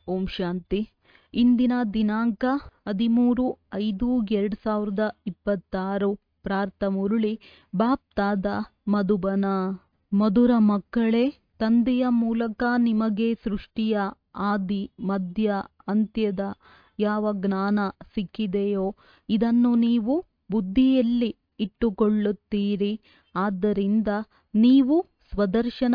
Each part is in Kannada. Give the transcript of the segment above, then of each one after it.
ಓಂ ಶಾಂತಿ ಇಂದಿನ ದಿನಾಂಕ ಹದಿಮೂರು ಐದು ಎರಡು ಸಾವಿರದ ಇಪ್ಪತ್ತಾರು ಪ್ರಾರ್ಥ ಮುರುಳಿ ಬಾಪ್ತಾದ ಮಧುಬನ ಮಧುರ ಮಕ್ಕಳೇ ತಂದೆಯ ಮೂಲಕ ನಿಮಗೆ ಸೃಷ್ಟಿಯ ಆದಿ ಮಧ್ಯ ಅಂತ್ಯದ ಯಾವ ಜ್ಞಾನ ಸಿಕ್ಕಿದೆಯೋ ಇದನ್ನು ನೀವು ಬುದ್ಧಿಯಲ್ಲಿ ಇಟ್ಟುಕೊಳ್ಳುತ್ತೀರಿ ಆದ್ದರಿಂದ ನೀವು ಸ್ವದರ್ಶನ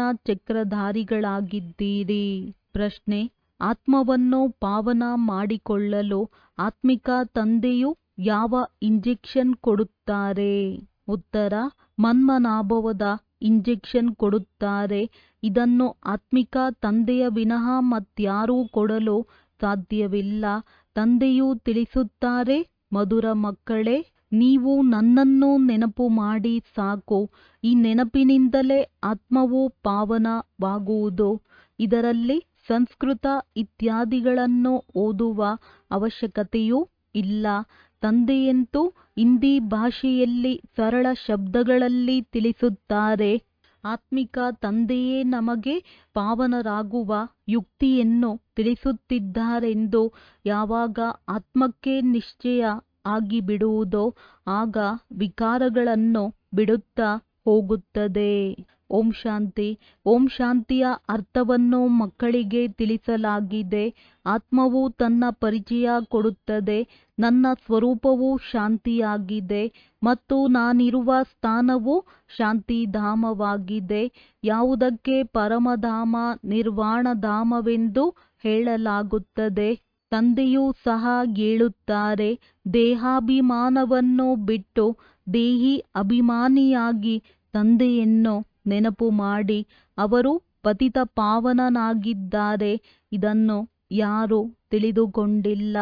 ಚಕ್ರಧಾರಿಗಳಾಗಿದ್ದೀರಿ ಪ್ರಶ್ನೆ ಆತ್ಮವನ್ನು ಪಾವನ ಮಾಡಿಕೊಳ್ಳಲು ಆತ್ಮಿಕ ತಂದೆಯು ಯಾವ ಇಂಜೆಕ್ಷನ್ ಕೊಡುತ್ತಾರೆ ಉತ್ತರ ಮನ್ಮನಾಭವದ ಇಂಜೆಕ್ಷನ್ ಕೊಡುತ್ತಾರೆ ಇದನ್ನು ಆತ್ಮಿಕ ತಂದೆಯ ವಿನಃ ಮತ್ಯಾರೂ ಕೊಡಲು ಸಾಧ್ಯವಿಲ್ಲ ತಂದೆಯು ತಿಳಿಸುತ್ತಾರೆ ಮಧುರ ಮಕ್ಕಳೇ ನೀವು ನನ್ನನ್ನು ನೆನಪು ಮಾಡಿ ಸಾಕು ಈ ನೆನಪಿನಿಂದಲೇ ಆತ್ಮವು ಪಾವನವಾಗುವುದು ಇದರಲ್ಲಿ ಸಂಸ್ಕೃತ ಇತ್ಯಾದಿಗಳನ್ನು ಓದುವ ಅವಶ್ಯಕತೆಯೂ ಇಲ್ಲ ತಂದೆಯಂತೂ ಹಿಂದಿ ಭಾಷೆಯಲ್ಲಿ ಸರಳ ಶಬ್ದಗಳಲ್ಲಿ ತಿಳಿಸುತ್ತಾರೆ ಆತ್ಮಿಕ ತಂದೆಯೇ ನಮಗೆ ಪಾವನರಾಗುವ ಯುಕ್ತಿಯನ್ನು ತಿಳಿಸುತ್ತಿದ್ದಾರೆಂದು ಯಾವಾಗ ಆತ್ಮಕ್ಕೆ ನಿಶ್ಚಯ ಆಗಿಬಿಡುವುದೋ ಆಗ ವಿಕಾರಗಳನ್ನು ಬಿಡುತ್ತಾ ಹೋಗುತ್ತದೆ ಓಂ ಶಾಂತಿ ಓಂ ಶಾಂತಿಯ ಅರ್ಥವನ್ನು ಮಕ್ಕಳಿಗೆ ತಿಳಿಸಲಾಗಿದೆ ಆತ್ಮವು ತನ್ನ ಪರಿಚಯ ಕೊಡುತ್ತದೆ ನನ್ನ ಸ್ವರೂಪವು ಶಾಂತಿಯಾಗಿದೆ ಮತ್ತು ನಾನಿರುವ ಸ್ಥಾನವು ಶಾಂತಿಧಾಮವಾಗಿದೆ ಯಾವುದಕ್ಕೆ ಪರಮಧಾಮ ನಿರ್ವಾಣಧಾಮವೆಂದು ಹೇಳಲಾಗುತ್ತದೆ ತಂದೆಯೂ ಸಹ ಹೇಳುತ್ತಾರೆ ದೇಹಾಭಿಮಾನವನ್ನು ಬಿಟ್ಟು ದೇಹಿ ಅಭಿಮಾನಿಯಾಗಿ ತಂದೆಯನ್ನು ನೆನಪು ಮಾಡಿ ಅವರು ಪತಿತ ಪಾವನನಾಗಿದ್ದಾರೆ ಇದನ್ನು ಯಾರು ತಿಳಿದುಕೊಂಡಿಲ್ಲ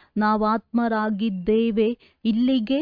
ನಾವಾತ್ಮರಾಗಿದ್ದೇವೆ ಇಲ್ಲಿಗೆ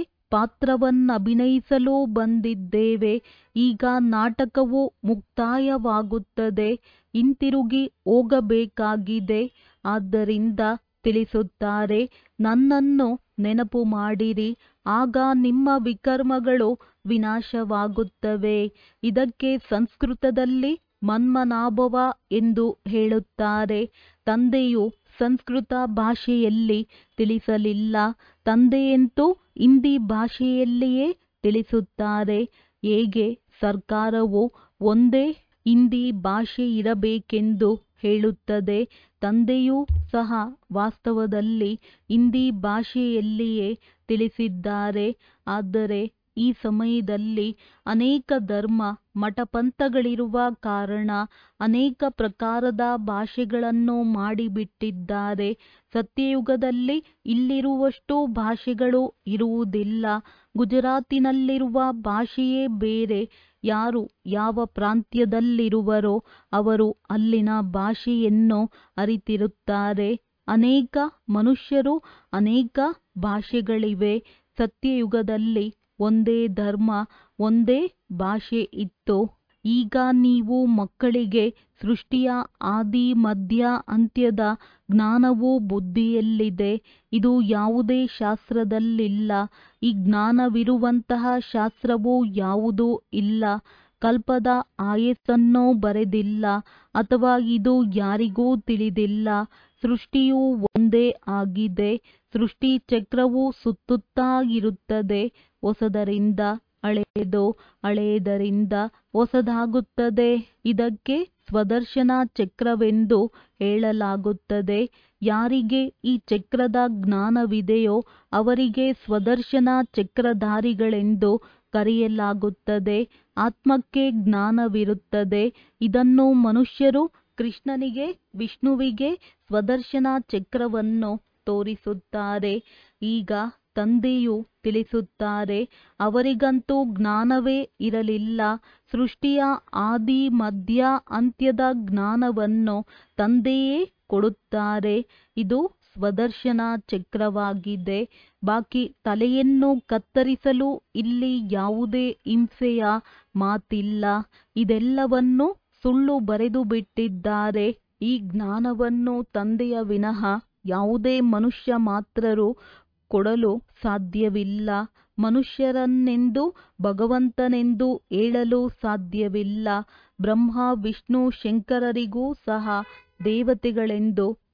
ಪಾತ್ರವನ್ನಭಿನಯಿಸಲು ಬಂದಿದ್ದೇವೆ ಈಗ ನಾಟಕವು ಮುಕ್ತಾಯವಾಗುತ್ತದೆ ಹಿಂತಿರುಗಿ ಹೋಗಬೇಕಾಗಿದೆ ಆದ್ದರಿಂದ ತಿಳಿಸುತ್ತಾರೆ ನನ್ನನ್ನು ನೆನಪು ಮಾಡಿರಿ ಆಗ ನಿಮ್ಮ ವಿಕರ್ಮಗಳು ವಿನಾಶವಾಗುತ್ತವೆ ಇದಕ್ಕೆ ಸಂಸ್ಕೃತದಲ್ಲಿ ಮನ್ಮನಾಭವ ಎಂದು ಹೇಳುತ್ತಾರೆ ತಂದೆಯು ಸಂಸ್ಕೃತ ಭಾಷೆಯಲ್ಲಿ ತಿಳಿಸಲಿಲ್ಲ ತಂದೆಯಂತೂ ಹಿಂದಿ ಭಾಷೆಯಲ್ಲಿಯೇ ತಿಳಿಸುತ್ತಾರೆ ಹೇಗೆ ಸರ್ಕಾರವು ಒಂದೇ ಹಿಂದಿ ಭಾಷೆ ಇರಬೇಕೆಂದು ಹೇಳುತ್ತದೆ ತಂದೆಯೂ ಸಹ ವಾಸ್ತವದಲ್ಲಿ ಹಿಂದಿ ಭಾಷೆಯಲ್ಲಿಯೇ ತಿಳಿಸಿದ್ದಾರೆ ಆದರೆ ಈ ಸಮಯದಲ್ಲಿ ಅನೇಕ ಧರ್ಮ ಮಠಪಂಥಗಳಿರುವ ಕಾರಣ ಅನೇಕ ಪ್ರಕಾರದ ಭಾಷೆಗಳನ್ನು ಮಾಡಿಬಿಟ್ಟಿದ್ದಾರೆ ಸತ್ಯಯುಗದಲ್ಲಿ ಇಲ್ಲಿರುವಷ್ಟು ಭಾಷೆಗಳು ಇರುವುದಿಲ್ಲ ಗುಜರಾತಿನಲ್ಲಿರುವ ಭಾಷೆಯೇ ಬೇರೆ ಯಾರು ಯಾವ ಪ್ರಾಂತ್ಯದಲ್ಲಿರುವರೋ ಅವರು ಅಲ್ಲಿನ ಭಾಷೆಯನ್ನು ಅರಿತಿರುತ್ತಾರೆ ಅನೇಕ ಮನುಷ್ಯರು ಅನೇಕ ಭಾಷೆಗಳಿವೆ ಸತ್ಯಯುಗದಲ್ಲಿ ಒಂದೇ ಧರ್ಮ ಒಂದೇ ಭಾಷೆ ಇತ್ತು ಈಗ ನೀವು ಮಕ್ಕಳಿಗೆ ಸೃಷ್ಟಿಯ ಆದಿ ಮಧ್ಯ ಅಂತ್ಯದ ಜ್ಞಾನವು ಬುದ್ಧಿಯಲ್ಲಿದೆ ಇದು ಯಾವುದೇ ಶಾಸ್ತ್ರದಲ್ಲಿಲ್ಲ ಈ ಜ್ಞಾನವಿರುವಂತಹ ಶಾಸ್ತ್ರವು ಯಾವುದೂ ಇಲ್ಲ ಕಲ್ಪದ ಆಯಸ್ಸನ್ನು ಬರೆದಿಲ್ಲ ಅಥವಾ ಇದು ಯಾರಿಗೂ ತಿಳಿದಿಲ್ಲ ಸೃಷ್ಟಿಯು ಒಂದೇ ಆಗಿದೆ ಸೃಷ್ಟಿ ಚಕ್ರವು ಸುತ್ತುತ್ತಾ ಇರುತ್ತದೆ ಹೊಸದರಿಂದ ಹಳೆಯದು ಹಳೆಯದರಿಂದ ಹೊಸದಾಗುತ್ತದೆ ಇದಕ್ಕೆ ಸ್ವದರ್ಶನ ಚಕ್ರವೆಂದು ಹೇಳಲಾಗುತ್ತದೆ ಯಾರಿಗೆ ಈ ಚಕ್ರದ ಜ್ಞಾನವಿದೆಯೋ ಅವರಿಗೆ ಸ್ವದರ್ಶನ ಚಕ್ರಧಾರಿಗಳೆಂದು ಕರೆಯಲಾಗುತ್ತದೆ ಆತ್ಮಕ್ಕೆ ಜ್ಞಾನವಿರುತ್ತದೆ ಇದನ್ನು ಮನುಷ್ಯರು ಕೃಷ್ಣನಿಗೆ ವಿಷ್ಣುವಿಗೆ ಸ್ವದರ್ಶನ ಚಕ್ರವನ್ನು ತೋರಿಸುತ್ತಾರೆ ಈಗ ತಂದೆಯು ತಿಳಿಸುತ್ತಾರೆ ಅವರಿಗಂತೂ ಜ್ಞಾನವೇ ಇರಲಿಲ್ಲ ಸೃಷ್ಟಿಯ ಆದಿ ಮಧ್ಯ ಅಂತ್ಯದ ಜ್ಞಾನವನ್ನು ತಂದೆಯೇ ಕೊಡುತ್ತಾರೆ ಇದು ಸ್ವದರ್ಶನ ಚಕ್ರವಾಗಿದೆ ಬಾಕಿ ತಲೆಯನ್ನು ಕತ್ತರಿಸಲು ಇಲ್ಲಿ ಯಾವುದೇ ಹಿಂಸೆಯ ಮಾತಿಲ್ಲ ಇದೆಲ್ಲವನ್ನು ಸುಳ್ಳು ಬರೆದು ಬಿಟ್ಟಿದ್ದಾರೆ ಈ ಜ್ಞಾನವನ್ನು ತಂದೆಯ ವಿನಃ ಯಾವುದೇ ಮನುಷ್ಯ ಮಾತ್ರರು ಕೊಡಲು ಸಾಧ್ಯವಿಲ್ಲ ಮನುಷ್ಯರನ್ನೆಂದು ಭಗವಂತನೆಂದು ಹೇಳಲು ಸಾಧ್ಯವಿಲ್ಲ ಬ್ರಹ್ಮ ವಿಷ್ಣು ಶಂಕರರಿಗೂ ಸಹ ದೇವತೆಗಳೆಂದು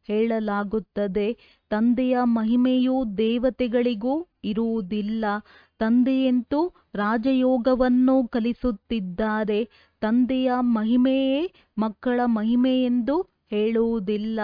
ಹೇಳಲಾಗುತ್ತದೆ ತಂದೆಯ ಮಹಿಮೆಯು ದೇವತೆಗಳಿಗೂ ಇರುವುದಿಲ್ಲ ತಂದೆಯಂತೂ ರಾಜಯೋಗವನ್ನು ಕಲಿಸುತ್ತಿದ್ದಾರೆ ತಂದೆಯ ಮಹಿಮೆಯೇ ಮಕ್ಕಳ ಮಹಿಮೆಯೆಂದು ಹೇಳುವುದಿಲ್ಲ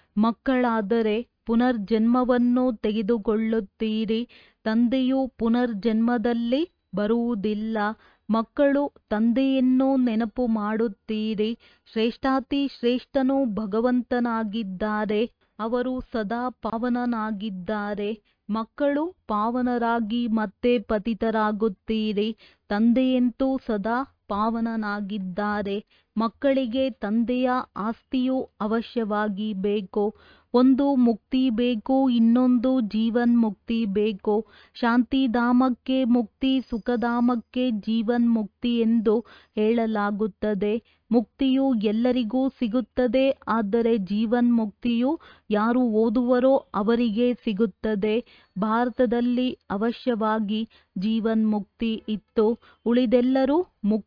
ಮಕ್ಕಳಾದರೆ ಪುನರ್ಜನ್ಮವನ್ನು ತೆಗೆದುಕೊಳ್ಳುತ್ತೀರಿ ತಂದೆಯು ಪುನರ್ಜನ್ಮದಲ್ಲಿ ಬರುವುದಿಲ್ಲ ಮಕ್ಕಳು ತಂದೆಯನ್ನು ನೆನಪು ಮಾಡುತ್ತೀರಿ ಶ್ರೇಷ್ಠಾತಿ ಶ್ರೇಷ್ಠನು ಭಗವಂತನಾಗಿದ್ದಾರೆ ಅವರು ಸದಾ ಪಾವನನಾಗಿದ್ದಾರೆ ಮಕ್ಕಳು ಪಾವನರಾಗಿ ಮತ್ತೆ ಪತಿತರಾಗುತ್ತೀರಿ ತಂದೆಯಂತೂ ಸದಾ ಪಾವನನಾಗಿದ್ದಾರೆ ಮಕ್ಕಳಿಗೆ ತಂದೆಯ ಆಸ್ತಿಯು ಅವಶ್ಯವಾಗಿ ಬೇಕು ಒಂದು ಮುಕ್ತಿ ಬೇಕು ಇನ್ನೊಂದು ಜೀವನ್ ಮುಕ್ತಿ ಬೇಕು ಶಾಂತಿಧಾಮಕ್ಕೆ ಮುಕ್ತಿ ಸುಖಧಾಮಕ್ಕೆ ಜೀವನ್ ಮುಕ್ತಿ ಎಂದು ಹೇಳಲಾಗುತ್ತದೆ ಮುಕ್ತಿಯು ಎಲ್ಲರಿಗೂ ಸಿಗುತ್ತದೆ ಆದರೆ ಜೀವನ್ ಮುಕ್ತಿಯು ಯಾರು ಓದುವರೋ ಅವರಿಗೆ ಸಿಗುತ್ತದೆ ಭಾರತದಲ್ಲಿ ಅವಶ್ಯವಾಗಿ ಜೀವನ್ ಮುಕ್ತಿ ಇತ್ತು ಉಳಿದೆಲ್ಲರೂ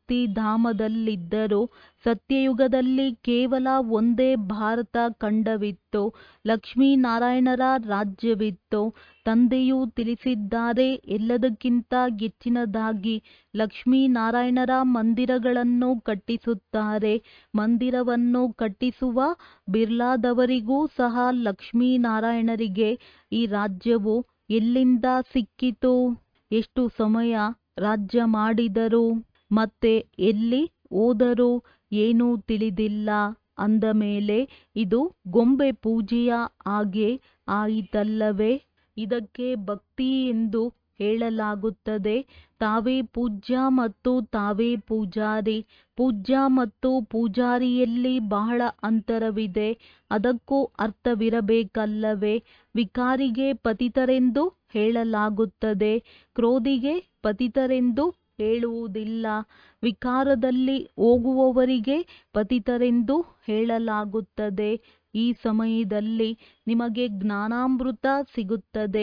ಮುಕ್ತಿಧಾಮದಲ್ಲಿದ್ದರು ಸತ್ಯಯುಗದಲ್ಲಿ ಕೇವಲ ಒಂದೇ ಭಾರತ ಖಂಡವಿತ್ತು ಲಕ್ಷ್ಮೀನಾರಾಯಣರ ರಾಜ್ಯವಿತ್ತು ತಂದೆಯು ತಿಳಿಸಿದ್ದಾರೆ ಎಲ್ಲದಕ್ಕಿಂತ ಹೆಚ್ಚಿನದಾಗಿ ಲಕ್ಷ್ಮೀನಾರಾಯಣರ ಮಂದಿರಗಳನ್ನು ಕಟ್ಟಿಸುತ್ತಾರೆ ಮಂದಿರವನ್ನು ಕಟ್ಟಿಸುವ ಬಿರ್ಲಾದವರಿಗೂ ಸಹ ಲಕ್ಷ್ಮೀನಾರಾಯಣರಿಗೆ ಈ ರಾಜ್ಯವು ಎಲ್ಲಿಂದ ಸಿಕ್ಕಿತು ಎಷ್ಟು ಸಮಯ ರಾಜ್ಯ ಮಾಡಿದರು ಮತ್ತೆ ಎಲ್ಲಿ ಹೋದರು ಏನೂ ತಿಳಿದಿಲ್ಲ ಅಂದ ಮೇಲೆ ಇದು ಗೊಂಬೆ ಪೂಜೆಯ ಹಾಗೆ ಆಯಿತಲ್ಲವೇ ಇದಕ್ಕೆ ಭಕ್ತಿ ಎಂದು ಹೇಳಲಾಗುತ್ತದೆ ತಾವೇ ಪೂಜ್ಯ ಮತ್ತು ತಾವೇ ಪೂಜಾರಿ ಪೂಜ್ಯ ಮತ್ತು ಪೂಜಾರಿಯಲ್ಲಿ ಬಹಳ ಅಂತರವಿದೆ ಅದಕ್ಕೂ ಅರ್ಥವಿರಬೇಕಲ್ಲವೇ ವಿಕಾರಿಗೆ ಪತಿತರೆಂದು ಹೇಳಲಾಗುತ್ತದೆ ಕ್ರೋಧಿಗೆ ಪತಿತರೆಂದು ಹೇಳುವುದಿಲ್ಲ ವಿಕಾರದಲ್ಲಿ ಹೋಗುವವರಿಗೆ ಪತಿತರೆಂದು ಹೇಳಲಾಗುತ್ತದೆ ಈ ಸಮಯದಲ್ಲಿ ನಿಮಗೆ ಜ್ಞಾನಾಮೃತ ಸಿಗುತ್ತದೆ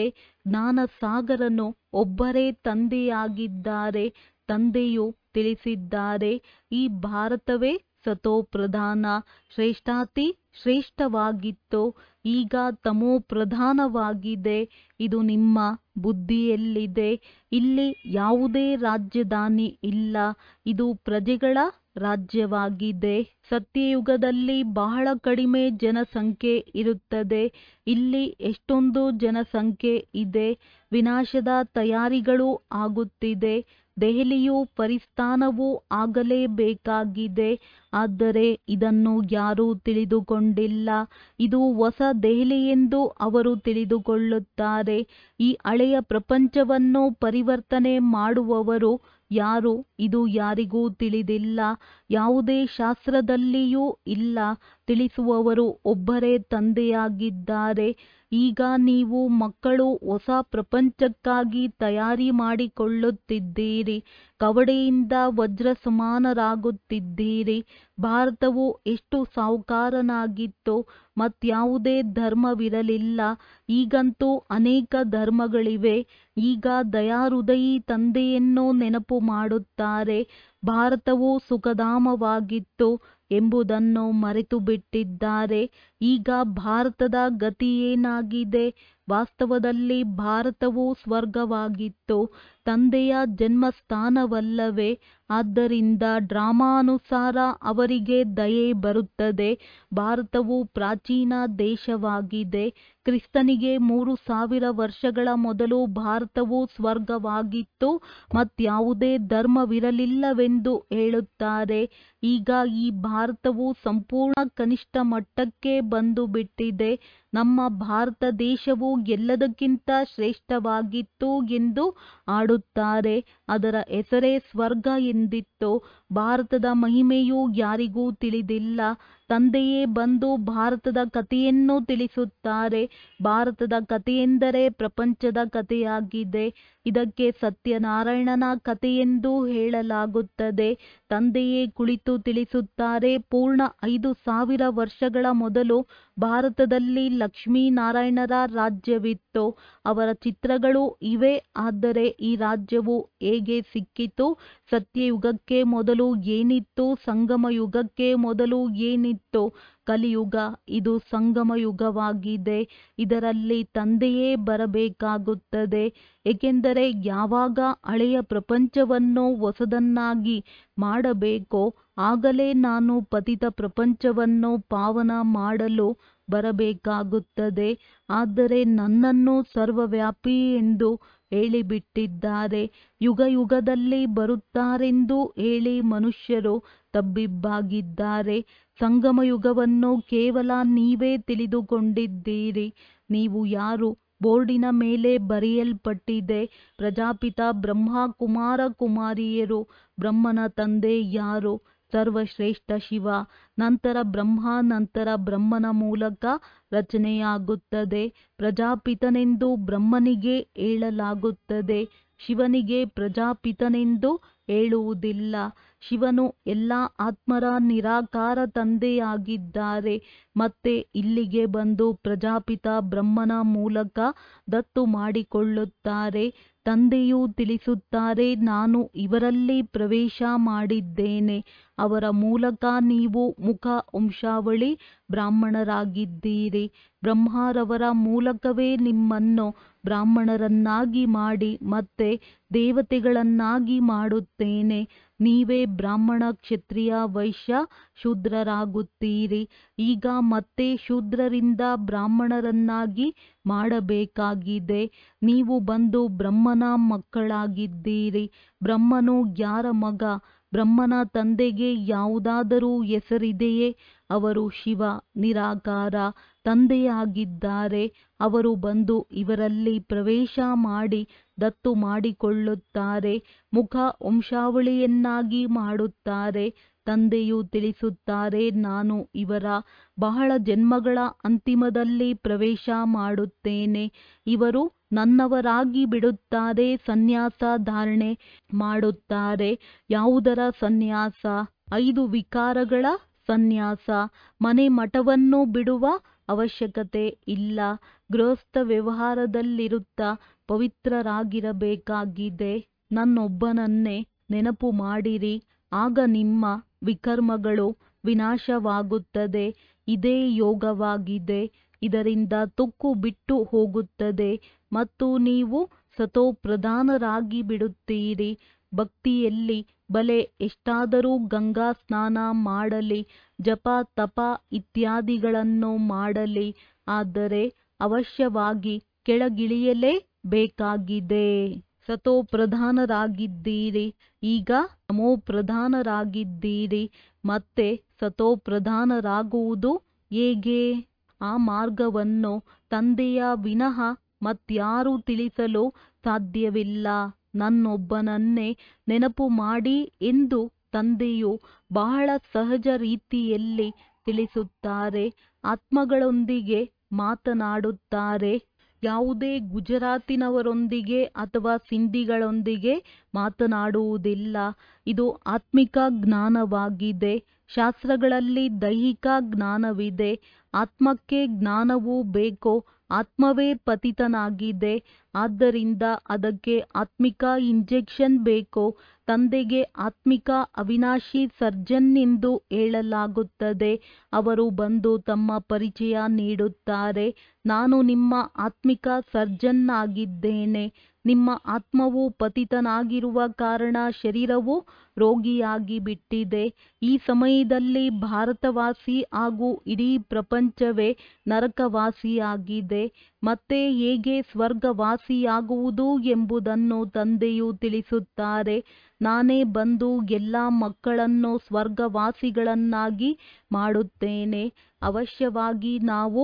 ಜ್ಞಾನಸಾಗರನು ಒಬ್ಬರೇ ತಂದೆಯಾಗಿದ್ದಾರೆ ತಂದೆಯು ತಿಳಿಸಿದ್ದಾರೆ ಈ ಭಾರತವೇ ಸತೋಪ್ರಧಾನ ಶ್ರೇಷ್ಠಾತಿ ಶ್ರೇಷ್ಠವಾಗಿತ್ತು ಈಗ ತಮೋ ಪ್ರಧಾನವಾಗಿದೆ ಇದು ನಿಮ್ಮ ಬುದ್ಧಿಯಲ್ಲಿದೆ ಇಲ್ಲಿ ಯಾವುದೇ ರಾಜಧಾನಿ ಇಲ್ಲ ಇದು ಪ್ರಜೆಗಳ ರಾಜ್ಯವಾಗಿದೆ ಸತ್ಯಯುಗದಲ್ಲಿ ಬಹಳ ಕಡಿಮೆ ಜನಸಂಖ್ಯೆ ಇರುತ್ತದೆ ಇಲ್ಲಿ ಎಷ್ಟೊಂದು ಜನಸಂಖ್ಯೆ ಇದೆ ವಿನಾಶದ ತಯಾರಿಗಳು ಆಗುತ್ತಿದೆ ದೆಹಲಿಯು ಪರಿಸ್ಥಾನವೂ ಆಗಲೇಬೇಕಾಗಿದೆ ಆದರೆ ಇದನ್ನು ಯಾರೂ ತಿಳಿದುಕೊಂಡಿಲ್ಲ ಇದು ಹೊಸ ದೆಹಲಿಯೆಂದು ಅವರು ತಿಳಿದುಕೊಳ್ಳುತ್ತಾರೆ ಈ ಹಳೆಯ ಪ್ರಪಂಚವನ್ನು ಪರಿವರ್ತನೆ ಮಾಡುವವರು ಯಾರು ಇದು ಯಾರಿಗೂ ತಿಳಿದಿಲ್ಲ ಯಾವುದೇ ಶಾಸ್ತ್ರದಲ್ಲಿಯೂ ಇಲ್ಲ ತಿಳಿಸುವವರು ಒಬ್ಬರೇ ತಂದೆಯಾಗಿದ್ದಾರೆ ಈಗ ನೀವು ಮಕ್ಕಳು ಹೊಸ ಪ್ರಪಂಚಕ್ಕಾಗಿ ತಯಾರಿ ಮಾಡಿಕೊಳ್ಳುತ್ತಿದ್ದೀರಿ ಕವಡೆಯಿಂದ ವಜ್ರ ಸಮಾನರಾಗುತ್ತಿದ್ದೀರಿ ಭಾರತವು ಎಷ್ಟು ಸಾಹುಕಾರನಾಗಿತ್ತು ಮತ್ಯಾವುದೇ ಧರ್ಮವಿರಲಿಲ್ಲ ಈಗಂತೂ ಅನೇಕ ಧರ್ಮಗಳಿವೆ ಈಗ ದಯಾಹೃದಯಿ ತಂದೆಯನ್ನು ನೆನಪು ಮಾಡುತ್ತಾರೆ ಭಾರತವು ಸುಖಧಾಮವಾಗಿತ್ತು ಎಂಬುದನ್ನು ಮರೆತು ಬಿಟ್ಟಿದ್ದಾರೆ ಈಗ ಭಾರತದ ಗತಿಯೇನಾಗಿದೆ ವಾಸ್ತವದಲ್ಲಿ ಭಾರತವು ಸ್ವರ್ಗವಾಗಿತ್ತು ತಂದೆಯ ಜನ್ಮಸ್ಥಾನವಲ್ಲವೇ ಆದ್ದರಿಂದ ಡ್ರಾಮಾನುಸಾರ ಅವರಿಗೆ ದಯೆ ಬರುತ್ತದೆ ಭಾರತವು ಪ್ರಾಚೀನ ದೇಶವಾಗಿದೆ ಕ್ರಿಸ್ತನಿಗೆ ಮೂರು ಸಾವಿರ ವರ್ಷಗಳ ಮೊದಲು ಭಾರತವು ಸ್ವರ್ಗವಾಗಿತ್ತು ಮತ್ಯಾವುದೇ ಧರ್ಮವಿರಲಿಲ್ಲವೆಂದು ಹೇಳುತ್ತಾರೆ ಈಗ ಈ ಭಾರತವು ಸಂಪೂರ್ಣ ಕನಿಷ್ಠ ಮಟ್ಟಕ್ಕೆ ಬಂದು ಬಿಟ್ಟಿದೆ ನಮ್ಮ ಭಾರತ ದೇಶವು ಎಲ್ಲದಕ್ಕಿಂತ ಶ್ರೇಷ್ಠವಾಗಿತ್ತು ಎಂದು ಆಡುತ್ತಾರೆ ಅದರ ಹೆಸರೇ ಸ್ವರ್ಗ ಎಂದಿತ್ತು ಭಾರತದ ಮಹಿಮೆಯು ಯಾರಿಗೂ ತಿಳಿದಿಲ್ಲ ತಂದೆಯೇ ಬಂದು ಭಾರತದ ಕಥೆಯನ್ನು ತಿಳಿಸುತ್ತಾರೆ ಭಾರತದ ಕಥೆಯೆಂದರೆ ಪ್ರಪಂಚದ ಕಥೆಯಾಗಿದೆ ಇದಕ್ಕೆ ಸತ್ಯನಾರಾಯಣನ ಕಥೆಯೆಂದು ಹೇಳಲಾಗುತ್ತದೆ ತಂದೆಯೇ ಕುಳಿತು ತಿಳಿಸುತ್ತಾರೆ ಪೂರ್ಣ ಐದು ಸಾವಿರ ವರ್ಷಗಳ ಮೊದಲು ಭಾರತದಲ್ಲಿ ಲಕ್ಷ್ಮೀನಾರಾಯಣರ ರಾಜ್ಯವಿತ್ತು ಅವರ ಚಿತ್ರಗಳು ಇವೆ ಆದರೆ ಈ ರಾಜ್ಯವು ಹೇಗೆ ಸಿಕ್ಕಿತು ಸತ್ಯಯುಗಕ್ಕೆ ಮೊದಲು ಏನಿತ್ತು ಸಂಗಮ ಯುಗಕ್ಕೆ ಮೊದಲು ಏನಿತ್ತು ಕಲಿಯುಗ ಇದು ಸಂಗಮ ಯುಗವಾಗಿದೆ ಇದರಲ್ಲಿ ತಂದೆಯೇ ಬರಬೇಕಾಗುತ್ತದೆ ಏಕೆಂದರೆ ಯಾವಾಗ ಹಳೆಯ ಪ್ರಪಂಚವನ್ನು ಹೊಸದನ್ನಾಗಿ ಮಾಡಬೇಕೋ ಆಗಲೇ ನಾನು ಪತಿತ ಪ್ರಪಂಚವನ್ನು ಪಾವನ ಮಾಡಲು ಬರಬೇಕಾಗುತ್ತದೆ ಆದರೆ ನನ್ನನ್ನು ಸರ್ವವ್ಯಾಪಿ ಎಂದು ಹೇಳಿಬಿಟ್ಟಿದ್ದಾರೆ ಯುಗ ಯುಗದಲ್ಲಿ ಬರುತ್ತಾರೆಂದು ಹೇಳಿ ಮನುಷ್ಯರು ತಬ್ಬಿಬ್ಬಾಗಿದ್ದಾರೆ ಸಂಗಮ ಯುಗವನ್ನು ಕೇವಲ ನೀವೇ ತಿಳಿದುಕೊಂಡಿದ್ದೀರಿ ನೀವು ಯಾರು ಬೋರ್ಡಿನ ಮೇಲೆ ಬರೆಯಲ್ಪಟ್ಟಿದೆ ಪ್ರಜಾಪಿತ ಬ್ರಹ್ಮ ಕುಮಾರ ಕುಮಾರಿಯರು ಬ್ರಹ್ಮನ ತಂದೆ ಯಾರು ಸರ್ವಶ್ರೇಷ್ಠ ಶಿವ ನಂತರ ಬ್ರಹ್ಮ ನಂತರ ಬ್ರಹ್ಮನ ಮೂಲಕ ರಚನೆಯಾಗುತ್ತದೆ ಪ್ರಜಾಪಿತನೆಂದು ಬ್ರಹ್ಮನಿಗೆ ಹೇಳಲಾಗುತ್ತದೆ ಶಿವನಿಗೆ ಪ್ರಜಾಪಿತನೆಂದು ಹೇಳುವುದಿಲ್ಲ ಶಿವನು ಎಲ್ಲ ಆತ್ಮರ ನಿರಾಕಾರ ತಂದೆಯಾಗಿದ್ದಾರೆ ಮತ್ತೆ ಇಲ್ಲಿಗೆ ಬಂದು ಪ್ರಜಾಪಿತ ಬ್ರಹ್ಮನ ಮೂಲಕ ದತ್ತು ಮಾಡಿಕೊಳ್ಳುತ್ತಾರೆ ತಂದೆಯು ತಿಳಿಸುತ್ತಾರೆ ನಾನು ಇವರಲ್ಲಿ ಪ್ರವೇಶ ಮಾಡಿದ್ದೇನೆ ಅವರ ಮೂಲಕ ನೀವು ಮುಖ ವಂಶಾವಳಿ ಬ್ರಾಹ್ಮಣರಾಗಿದ್ದೀರಿ ಬ್ರಹ್ಮರವರ ಮೂಲಕವೇ ನಿಮ್ಮನ್ನು ಬ್ರಾಹ್ಮಣರನ್ನಾಗಿ ಮಾಡಿ ಮತ್ತೆ ದೇವತೆಗಳನ್ನಾಗಿ ಮಾಡುತ್ತೇನೆ ನೀವೇ ಬ್ರಾಹ್ಮಣ ಕ್ಷತ್ರಿಯ ವೈಶ್ಯ ಶೂದ್ರರಾಗುತ್ತೀರಿ ಈಗ ಮತ್ತೆ ಶೂದ್ರರಿಂದ ಬ್ರಾಹ್ಮಣರನ್ನಾಗಿ ಮಾಡಬೇಕಾಗಿದೆ ನೀವು ಬಂದು ಬ್ರಹ್ಮನ ಮಕ್ಕಳಾಗಿದ್ದೀರಿ ಬ್ರಹ್ಮನು ಯಾರ ಮಗ ಬ್ರಹ್ಮನ ತಂದೆಗೆ ಯಾವುದಾದರೂ ಹೆಸರಿದೆಯೇ ಅವರು ಶಿವ ನಿರಾಕಾರ ತಂದೆಯಾಗಿದ್ದಾರೆ ಅವರು ಬಂದು ಇವರಲ್ಲಿ ಪ್ರವೇಶ ಮಾಡಿ ದತ್ತು ಮಾಡಿಕೊಳ್ಳುತ್ತಾರೆ ಮುಖ ವಂಶಾವಳಿಯನ್ನಾಗಿ ಮಾಡುತ್ತಾರೆ ತಂದೆಯು ತಿಳಿಸುತ್ತಾರೆ ನಾನು ಇವರ ಬಹಳ ಜನ್ಮಗಳ ಅಂತಿಮದಲ್ಲಿ ಪ್ರವೇಶ ಮಾಡುತ್ತೇನೆ ಇವರು ನನ್ನವರಾಗಿ ಬಿಡುತ್ತಾರೆ ಸನ್ಯಾಸ ಧಾರಣೆ ಮಾಡುತ್ತಾರೆ ಯಾವುದರ ಸನ್ಯಾಸ ಐದು ವಿಕಾರಗಳ ಸನ್ಯಾಸ ಮನೆ ಮಠವನ್ನು ಬಿಡುವ ಅವಶ್ಯಕತೆ ಇಲ್ಲ ಗೃಹಸ್ಥ ವ್ಯವಹಾರದಲ್ಲಿರುತ್ತಾ ಪವಿತ್ರರಾಗಿರಬೇಕಾಗಿದೆ ನನ್ನೊಬ್ಬನನ್ನೇ ನೆನಪು ಮಾಡಿರಿ ಆಗ ನಿಮ್ಮ ವಿಕರ್ಮಗಳು ವಿನಾಶವಾಗುತ್ತದೆ ಇದೇ ಯೋಗವಾಗಿದೆ ಇದರಿಂದ ತುಕ್ಕು ಬಿಟ್ಟು ಹೋಗುತ್ತದೆ ಮತ್ತು ನೀವು ಸತೋಪ್ರಧಾನರಾಗಿ ಬಿಡುತ್ತೀರಿ ಭಕ್ತಿಯಲ್ಲಿ ಬಲೆ ಎಷ್ಟಾದರೂ ಗಂಗಾ ಸ್ನಾನ ಮಾಡಲಿ ಜಪ ತಪ ಇತ್ಯಾದಿಗಳನ್ನು ಮಾಡಲಿ ಆದರೆ ಅವಶ್ಯವಾಗಿ ಕೆಳಗಿಳಿಯಲೇ ಬೇಕಾಗಿದೆ ಸತೋ ಪ್ರಧಾನರಾಗಿದ್ದೀರಿ ಈಗ ನಮೋ ಪ್ರಧಾನರಾಗಿದ್ದೀರಿ ಮತ್ತೆ ಸತೋ ಪ್ರಧಾನರಾಗುವುದು ಹೇಗೆ ಆ ಮಾರ್ಗವನ್ನು ತಂದೆಯ ವಿನಃ ಮತ್ಯಾರೂ ತಿಳಿಸಲು ಸಾಧ್ಯವಿಲ್ಲ ನನ್ನೊಬ್ಬನನ್ನೇ ನೆನಪು ಮಾಡಿ ಎಂದು ತಂದೆಯು ಬಹಳ ಸಹಜ ರೀತಿಯಲ್ಲಿ ತಿಳಿಸುತ್ತಾರೆ ಆತ್ಮಗಳೊಂದಿಗೆ ಮಾತನಾಡುತ್ತಾರೆ ಯಾವುದೇ ಗುಜರಾತಿನವರೊಂದಿಗೆ ಅಥವಾ ಸಿಂಧಿಗಳೊಂದಿಗೆ ಮಾತನಾಡುವುದಿಲ್ಲ ಇದು ಆತ್ಮಿಕ ಜ್ಞಾನವಾಗಿದೆ ಶಾಸ್ತ್ರಗಳಲ್ಲಿ ದೈಹಿಕ ಜ್ಞಾನವಿದೆ ಆತ್ಮಕ್ಕೆ ಜ್ಞಾನವೂ ಬೇಕೋ ಆತ್ಮವೇ ಪತಿತನಾಗಿದೆ ಆದ್ದರಿಂದ ಅದಕ್ಕೆ ಆತ್ಮಿಕ ಇಂಜೆಕ್ಷನ್ ಬೇಕು ತಂದೆಗೆ ಆತ್ಮಿಕ ಅವಿನಾಶಿ ಸರ್ಜನ್ ಎಂದು ಹೇಳಲಾಗುತ್ತದೆ ಅವರು ಬಂದು ತಮ್ಮ ಪರಿಚಯ ನೀಡುತ್ತಾರೆ ನಾನು ನಿಮ್ಮ ಆತ್ಮಿಕ ಸರ್ಜನ್ ಆಗಿದ್ದೇನೆ ನಿಮ್ಮ ಆತ್ಮವು ಪತಿತನಾಗಿರುವ ಕಾರಣ ಶರೀರವು ರೋಗಿಯಾಗಿ ಬಿಟ್ಟಿದೆ ಈ ಸಮಯದಲ್ಲಿ ಭಾರತವಾಸಿ ಹಾಗೂ ಇಡೀ ಪ್ರಪಂಚವೇ ನರಕವಾಸಿಯಾಗಿದೆ ಮತ್ತೆ ಹೇಗೆ ಸ್ವರ್ಗವಾಸಿಯಾಗುವುದು ಎಂಬುದನ್ನು ತಂದೆಯು ತಿಳಿಸುತ್ತಾರೆ ನಾನೇ ಬಂದು ಎಲ್ಲ ಮಕ್ಕಳನ್ನು ಸ್ವರ್ಗವಾಸಿಗಳನ್ನಾಗಿ ಮಾಡುತ್ತೇನೆ ಅವಶ್ಯವಾಗಿ ನಾವು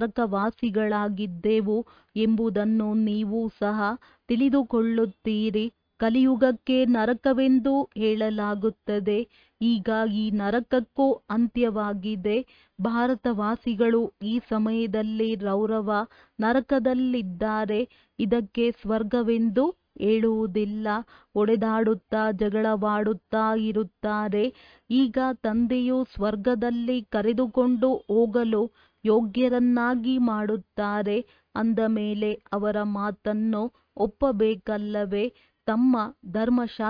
ನರಕವಾಸಿಗಳಾಗಿದ್ದೆವು ಎಂಬುದನ್ನು ನೀವು ಸಹ ತಿಳಿದುಕೊಳ್ಳುತ್ತೀರಿ ಕಲಿಯುಗಕ್ಕೆ ನರಕವೆಂದು ಹೇಳಲಾಗುತ್ತದೆ ಈಗ ಈ ನರಕಕ್ಕೂ ಅಂತ್ಯವಾಗಿದೆ ಭಾರತವಾಸಿಗಳು ಈ ಸಮಯದಲ್ಲಿ ರೌರವ ನರಕದಲ್ಲಿದ್ದಾರೆ ಇದಕ್ಕೆ ಸ್ವರ್ಗವೆಂದು ಹೇಳುವುದಿಲ್ಲ ಒಡೆದಾಡುತ್ತಾ ಜಗಳವಾಡುತ್ತಾ ಇರುತ್ತಾರೆ ಈಗ ತಂದೆಯು ಸ್ವರ್ಗದಲ್ಲಿ ಕರೆದುಕೊಂಡು ಹೋಗಲು ಯೋಗ್ಯರನ್ನಾಗಿ ಮಾಡುತ್ತಾರೆ ಅಂದ ಮೇಲೆ ಅವರ ಮಾತನ್ನು ಒಪ್ಪಬೇಕಲ್ಲವೇ ತಮ್ಮ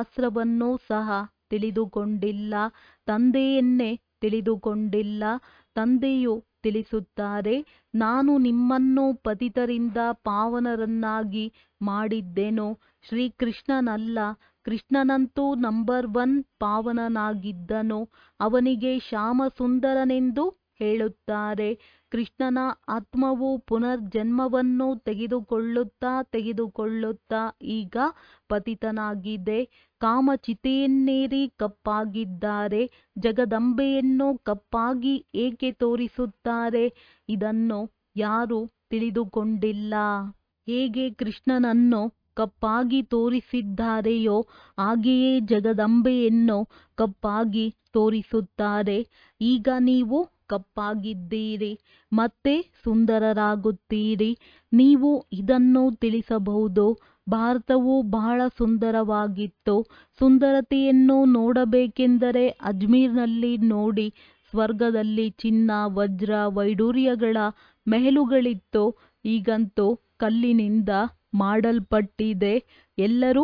ಧರ್ಮಶಾಸ್ತ್ರವನ್ನೂ ಸಹ ತಿಳಿದುಕೊಂಡಿಲ್ಲ ತಂದೆಯನ್ನೇ ತಿಳಿದುಕೊಂಡಿಲ್ಲ ತಂದೆಯು ತಿಳಿಸುತ್ತಾರೆ ನಾನು ನಿಮ್ಮನ್ನು ಪತಿತರಿಂದ ಪಾವನರನ್ನಾಗಿ ಮಾಡಿದ್ದೆನು ಶ್ರೀಕೃಷ್ಣನಲ್ಲ ಕೃಷ್ಣನಂತೂ ನಂಬರ್ ಒನ್ ಪಾವನನಾಗಿದ್ದನು ಅವನಿಗೆ ಶ್ಯಾಮಸುಂದರನೆಂದು ಹೇಳುತ್ತಾರೆ ಕೃಷ್ಣನ ಆತ್ಮವು ಪುನರ್ಜನ್ಮವನ್ನು ತೆಗೆದುಕೊಳ್ಳುತ್ತಾ ತೆಗೆದುಕೊಳ್ಳುತ್ತಾ ಈಗ ಪತಿತನಾಗಿದೆ ಕಾಮಚಿತೆಯನ್ನೇರಿ ಕಪ್ಪಾಗಿದ್ದಾರೆ ಜಗದಂಬೆಯನ್ನು ಕಪ್ಪಾಗಿ ಏಕೆ ತೋರಿಸುತ್ತಾರೆ ಇದನ್ನು ಯಾರು ತಿಳಿದುಕೊಂಡಿಲ್ಲ ಹೇಗೆ ಕೃಷ್ಣನನ್ನು ಕಪ್ಪಾಗಿ ತೋರಿಸಿದ್ದಾರೆಯೋ ಹಾಗೆಯೇ ಜಗದಂಬೆಯನ್ನು ಕಪ್ಪಾಗಿ ತೋರಿಸುತ್ತಾರೆ ಈಗ ನೀವು ಕಪ್ಪಾಗಿದ್ದೀರಿ ಮತ್ತೆ ಸುಂದರರಾಗುತ್ತೀರಿ ನೀವು ಇದನ್ನು ತಿಳಿಸಬಹುದು ಭಾರತವು ಬಹಳ ಸುಂದರವಾಗಿತ್ತು ಸುಂದರತೆಯನ್ನು ನೋಡಬೇಕೆಂದರೆ ಅಜ್ಮೀರ್ನಲ್ಲಿ ನೋಡಿ ಸ್ವರ್ಗದಲ್ಲಿ ಚಿನ್ನ ವಜ್ರ ವೈಡೂರ್ಯಗಳ ಮೆಹಲುಗಳಿತ್ತು ಈಗಂತೂ ಕಲ್ಲಿನಿಂದ ಮಾಡಲ್ಪಟ್ಟಿದೆ ಎಲ್ಲರೂ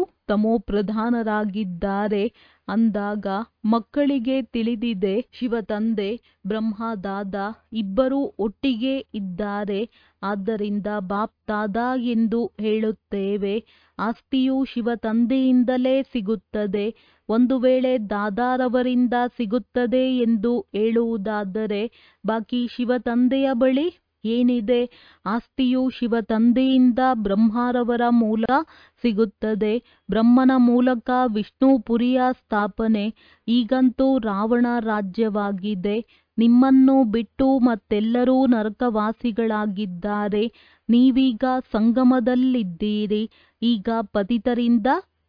ತಮೋಪ್ರಧಾನರಾಗಿದ್ದಾರೆ ಅಂದಾಗ ಮಕ್ಕಳಿಗೆ ತಿಳಿದಿದೆ ಶಿವತಂದೆ ಬ್ರಹ್ಮದಾದ ಇಬ್ಬರೂ ಒಟ್ಟಿಗೆ ಇದ್ದಾರೆ ಆದ್ದರಿಂದ ಬಾಪ್ ದಾದಾ ಎಂದು ಹೇಳುತ್ತೇವೆ ಆಸ್ತಿಯು ಶಿವತಂದೆಯಿಂದಲೇ ಸಿಗುತ್ತದೆ ಒಂದು ವೇಳೆ ದಾದಾರವರಿಂದ ಸಿಗುತ್ತದೆ ಎಂದು ಹೇಳುವುದಾದರೆ ಬಾಕಿ ಶಿವತಂದೆಯ ಬಳಿ ಏನಿದೆ ಆಸ್ತಿಯು ಶಿವತಂದೆಯಿಂದ ಬ್ರಹ್ಮರವರ ಮೂಲ ಸಿಗುತ್ತದೆ ಬ್ರಹ್ಮನ ಮೂಲಕ ವಿಷ್ಣುಪುರಿಯ ಸ್ಥಾಪನೆ ಈಗಂತೂ ರಾವಣ ರಾಜ್ಯವಾಗಿದೆ ನಿಮ್ಮನ್ನು ಬಿಟ್ಟು ಮತ್ತೆಲ್ಲರೂ ನರಕವಾಸಿಗಳಾಗಿದ್ದಾರೆ ನೀವೀಗ ಸಂಗಮದಲ್ಲಿದ್ದೀರಿ ಈಗ ಪತಿತರಿಂದ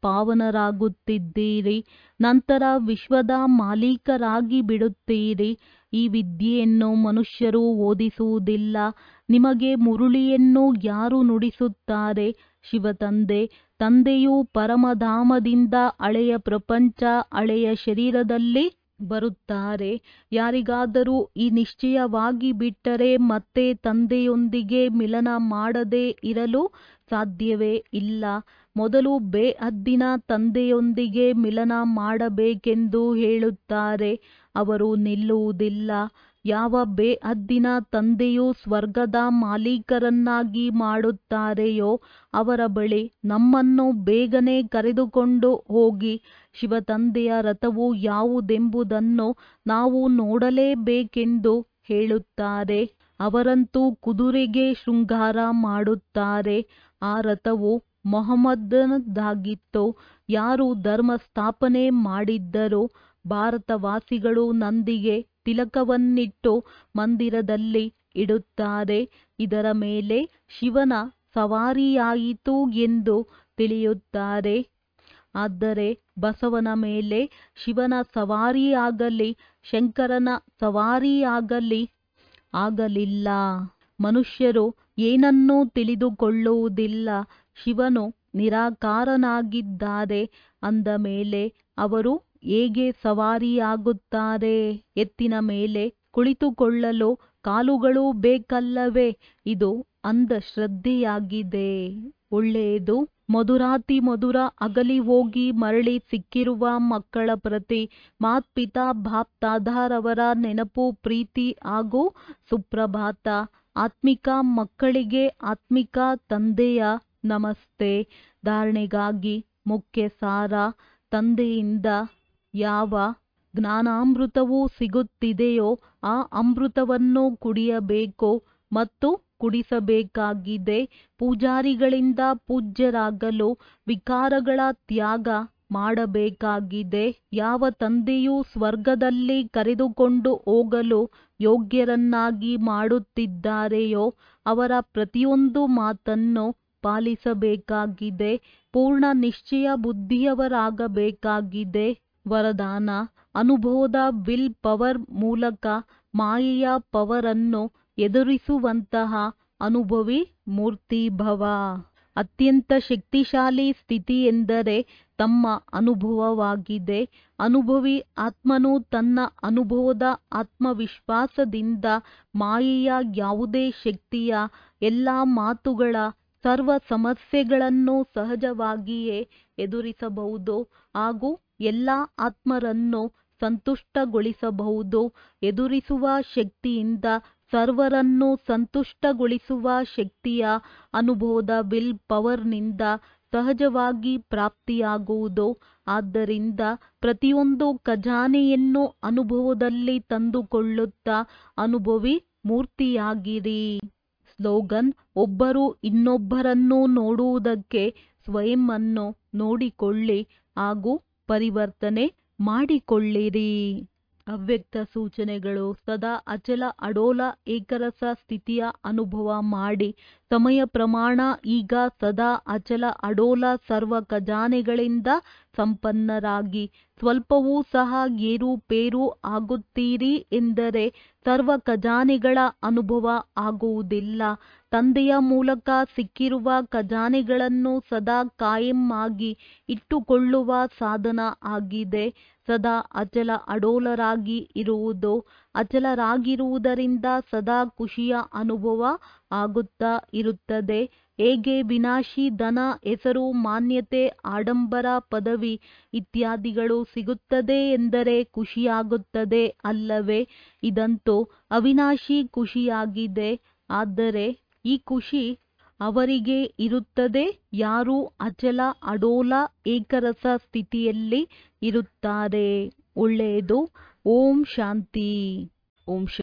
ಪಾವನರಾಗುತ್ತಿದ್ದೀರಿ ನಂತರ ವಿಶ್ವದ ಮಾಲೀಕರಾಗಿ ಬಿಡುತ್ತೀರಿ ಈ ವಿದ್ಯೆಯನ್ನು ಮನುಷ್ಯರು ಓದಿಸುವುದಿಲ್ಲ ನಿಮಗೆ ಮುರುಳಿಯನ್ನು ಯಾರು ನುಡಿಸುತ್ತಾರೆ ಶಿವತಂದೆ ತಂದೆಯು ಪರಮಧಾಮದಿಂದ ಹಳೆಯ ಪ್ರಪಂಚ ಹಳೆಯ ಶರೀರದಲ್ಲಿ ಬರುತ್ತಾರೆ ಯಾರಿಗಾದರೂ ಈ ನಿಶ್ಚಯವಾಗಿ ಬಿಟ್ಟರೆ ಮತ್ತೆ ತಂದೆಯೊಂದಿಗೆ ಮಿಲನ ಮಾಡದೇ ಇರಲು ಸಾಧ್ಯವೇ ಇಲ್ಲ ಮೊದಲು ಬೇಹದ್ದಿನ ತಂದೆಯೊಂದಿಗೆ ಮಿಲನ ಮಾಡಬೇಕೆಂದು ಹೇಳುತ್ತಾರೆ ಅವರು ನಿಲ್ಲುವುದಿಲ್ಲ ಯಾವ ಬೇಹದ್ದಿನ ತಂದೆಯು ಸ್ವರ್ಗದ ಮಾಲೀಕರನ್ನಾಗಿ ಮಾಡುತ್ತಾರೆಯೋ ಅವರ ಬಳಿ ನಮ್ಮನ್ನು ಬೇಗನೆ ಕರೆದುಕೊಂಡು ಹೋಗಿ ಶಿವತಂದೆಯ ರಥವು ಯಾವುದೆಂಬುದನ್ನು ನಾವು ನೋಡಲೇಬೇಕೆಂದು ಹೇಳುತ್ತಾರೆ ಅವರಂತೂ ಕುದುರೆಗೆ ಶೃಂಗಾರ ಮಾಡುತ್ತಾರೆ ಆ ರಥವು ಮೊಹಮ್ಮದನದಾಗಿತ್ತು ಯಾರು ಧರ್ಮ ಸ್ಥಾಪನೆ ಮಾಡಿದ್ದರೋ ಭಾರತವಾಸಿಗಳು ನಂದಿಗೆ ತಿಲಕವನ್ನಿಟ್ಟು ಮಂದಿರದಲ್ಲಿ ಇಡುತ್ತಾರೆ ಇದರ ಮೇಲೆ ಶಿವನ ಸವಾರಿಯಾಯಿತು ಎಂದು ತಿಳಿಯುತ್ತಾರೆ ಆದರೆ ಬಸವನ ಮೇಲೆ ಶಿವನ ಸವಾರಿಯಾಗಲಿ ಶಂಕರನ ಸವಾರಿಯಾಗಲಿ ಆಗಲಿಲ್ಲ ಮನುಷ್ಯರು ಏನನ್ನೂ ತಿಳಿದುಕೊಳ್ಳುವುದಿಲ್ಲ ಶಿವನು ನಿರಾಕಾರನಾಗಿದ್ದಾರೆ ಅಂದ ಮೇಲೆ ಅವರು ಹೇಗೆ ಸವಾರಿಯಾಗುತ್ತಾರೆ ಎತ್ತಿನ ಮೇಲೆ ಕುಳಿತುಕೊಳ್ಳಲು ಕಾಲುಗಳು ಬೇಕಲ್ಲವೇ ಇದು ಅಂಧಶ್ರದ್ಧೆಯಾಗಿದೆ ಒಳ್ಳೆಯದು ಮಧುರಾತಿ ಮಧುರ ಅಗಲಿ ಹೋಗಿ ಮರಳಿ ಸಿಕ್ಕಿರುವ ಮಕ್ಕಳ ಪ್ರತಿ ಮಾತ್ಪಿತಾ ಬಾಪ್ ದಾದಾರವರ ನೆನಪು ಪ್ರೀತಿ ಹಾಗೂ ಸುಪ್ರಭಾತ ಆತ್ಮಿಕ ಮಕ್ಕಳಿಗೆ ಆತ್ಮಿಕ ತಂದೆಯ ನಮಸ್ತೆ ಧಾರಣೆಗಾಗಿ ಮುಖ್ಯ ಸಾರ ತಂದೆಯಿಂದ ಯಾವ ಜ್ಞಾನಾಮೃತವು ಸಿಗುತ್ತಿದೆಯೋ ಆ ಅಮೃತವನ್ನು ಕುಡಿಯಬೇಕು ಮತ್ತು ಕುಡಿಸಬೇಕಾಗಿದೆ ಪೂಜಾರಿಗಳಿಂದ ಪೂಜ್ಯರಾಗಲು ವಿಕಾರಗಳ ತ್ಯಾಗ ಮಾಡಬೇಕಾಗಿದೆ ಯಾವ ತಂದೆಯು ಸ್ವರ್ಗದಲ್ಲಿ ಕರೆದುಕೊಂಡು ಹೋಗಲು ಯೋಗ್ಯರನ್ನಾಗಿ ಮಾಡುತ್ತಿದ್ದಾರೆಯೋ ಅವರ ಪ್ರತಿಯೊಂದು ಮಾತನ್ನು ಪಾಲಿಸಬೇಕಾಗಿದೆ ಪೂರ್ಣ ನಿಶ್ಚಯ ಬುದ್ಧಿಯವರಾಗಬೇಕಾಗಿದೆ ವರದಾನ ಅನುಭವದ ವಿಲ್ ಪವರ್ ಮೂಲಕ ಮಾಯೆಯ ಪವರನ್ನು ಎದುರಿಸುವಂತಹ ಅನುಭವಿ ಮೂರ್ತಿಭವ ಅತ್ಯಂತ ಶಕ್ತಿಶಾಲಿ ಸ್ಥಿತಿ ಎಂದರೆ ತಮ್ಮ ಅನುಭವವಾಗಿದೆ ಅನುಭವಿ ಆತ್ಮನು ತನ್ನ ಅನುಭವದ ಆತ್ಮವಿಶ್ವಾಸದಿಂದ ಮಾಯೆಯ ಯಾವುದೇ ಶಕ್ತಿಯ ಎಲ್ಲ ಮಾತುಗಳ ಸರ್ವ ಸಮಸ್ಯೆಗಳನ್ನು ಸಹಜವಾಗಿಯೇ ಎದುರಿಸಬಹುದು ಹಾಗೂ ಎಲ್ಲ ಆತ್ಮರನ್ನು ಸಂತುಷ್ಟಗೊಳಿಸಬಹುದು ಎದುರಿಸುವ ಶಕ್ತಿಯಿಂದ ಸರ್ವರನ್ನು ಸಂತುಷ್ಟಗೊಳಿಸುವ ಶಕ್ತಿಯ ಅನುಭವದ ವಿಲ್ ಪವರ್ನಿಂದ ಸಹಜವಾಗಿ ಪ್ರಾಪ್ತಿಯಾಗುವುದು ಆದ್ದರಿಂದ ಪ್ರತಿಯೊಂದು ಖಜಾನೆಯನ್ನು ಅನುಭವದಲ್ಲಿ ತಂದುಕೊಳ್ಳುತ್ತಾ ಅನುಭವಿ ಮೂರ್ತಿಯಾಗಿರಿ ಸ್ಲೋಗನ್ ಒಬ್ಬರು ಇನ್ನೊಬ್ಬರನ್ನು ನೋಡುವುದಕ್ಕೆ ಸ್ವಯಂ ಅನ್ನು ನೋಡಿಕೊಳ್ಳಿ ಹಾಗೂ ಪರಿವರ್ತನೆ ಮಾಡಿಕೊಳ್ಳಿರಿ ಅವ್ಯಕ್ತ ಸೂಚನೆಗಳು ಸದಾ ಅಚಲ ಅಡೋಲ ಏಕರಸ ಸ್ಥಿತಿಯ ಅನುಭವ ಮಾಡಿ ಸಮಯ ಪ್ರಮಾಣ ಈಗ ಸದಾ ಅಚಲ ಅಡೋಲ ಸರ್ವ ಖಜಾನೆಗಳಿಂದ ಸಂಪನ್ನರಾಗಿ ಸ್ವಲ್ಪವೂ ಸಹ ಏರುಪೇರು ಆಗುತ್ತೀರಿ ಎಂದರೆ ಸರ್ವ ಖಜಾನೆಗಳ ಅನುಭವ ಆಗುವುದಿಲ್ಲ ತಂದೆಯ ಮೂಲಕ ಸಿಕ್ಕಿರುವ ಖಜಾನೆಗಳನ್ನು ಸದಾ ಕಾಯಂ ಆಗಿ ಇಟ್ಟುಕೊಳ್ಳುವ ಸಾಧನ ಆಗಿದೆ ಸದಾ ಅಚಲ ಅಡೋಲರಾಗಿ ಇರುವುದು ಅಚಲರಾಗಿರುವುದರಿಂದ ಸದಾ ಖುಷಿಯ ಅನುಭವ ಆಗುತ್ತಾ ಇರುತ್ತದೆ ಹೇಗೆ ವಿನಾಶಿ ಧನ ಹೆಸರು ಮಾನ್ಯತೆ ಆಡಂಬರ ಪದವಿ ಇತ್ಯಾದಿಗಳು ಸಿಗುತ್ತದೆ ಎಂದರೆ ಖುಷಿಯಾಗುತ್ತದೆ ಅಲ್ಲವೇ ಇದಂತೂ ಅವಿನಾಶಿ ಖುಷಿಯಾಗಿದೆ ಆದರೆ ಈ ಖುಷಿ ಅವರಿಗೆ ಇರುತ್ತದೆ ಯಾರು ಅಚಲ ಅಡೋಲ ಏಕರಸ ಸ್ಥಿತಿಯಲ್ಲಿ ಇರುತ್ತಾರೆ ಒಳ್ಳೆಯದು ಓಂ ಶಾಂತಿ ಓಂ